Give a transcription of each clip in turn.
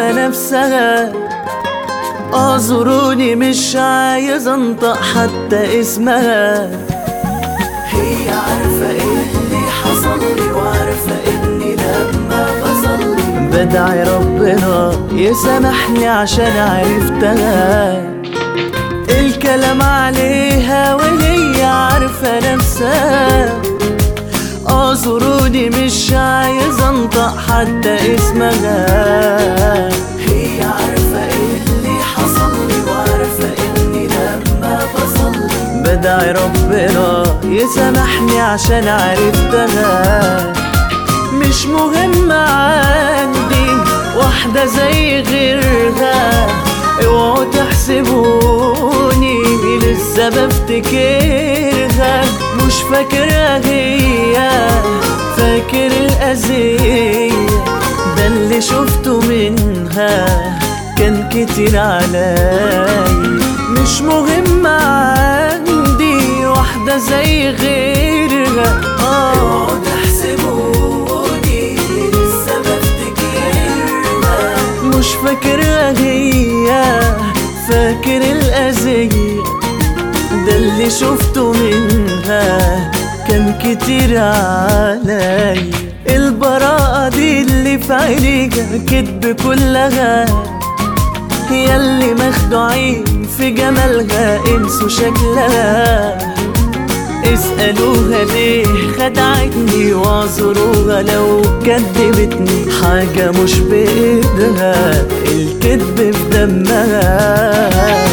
عارفة نفسها اعذروني مش عايز انطق حتى اسمها هي عارفة ايه اللي حصل لي وعارفة اني لما بصلي بدعي ربنا يسامحني عشان عرفتها الكلام عليها وهي عارفة نفسها اعذروني مش عايز انطق حتى اسمها هي عارفة ايه اللي حصل لي وعارفة اني لما بصلي بدعي ربنا يسامحني عشان عرفتها مش مهم عندي واحدة زي غيرها اوعوا تحسبوني لسه بفتكرها مش فاكرها هي فاكر الأذية ده اللي شفته منها كان كتير عليا مش مهم عندي واحدة زي غيرها اه اوعوا تحسبوني لسه بفتكرها مش فاكرها هي فاكر الأذية ده اللي شفته منها كان كتير عليا البراءة دي اللي في عينيها كدب كلها هي اللي مخدوعين في جمالها انسوا شكلها اسألوها ليه خدعتني واعذروها لو كدبتني حاجة مش بإيدها الكذب في دمها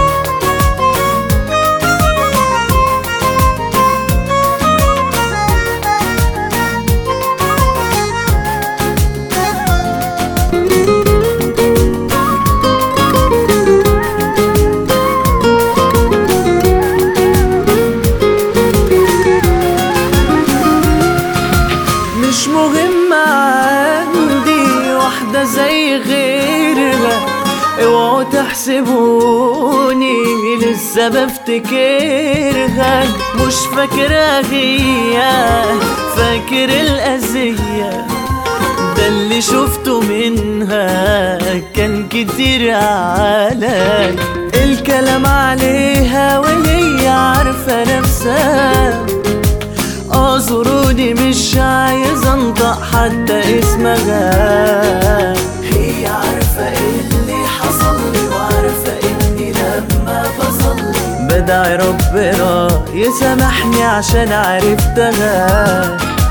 مش مهم عندي واحدة زي غيرها اوعوا تحسبوني لسه بفتكرها مش فاكرها هي فاكر الأذية ده اللي شفته منها كان كتير علي الكلام عليها وهي عارفة نفسها اعذروني مش عايز انطق حتى اسمها هي عارفة ايه اللي حصل لي وعارفة اني لما بصلي بدعي ربنا يسامحني عشان عرفتها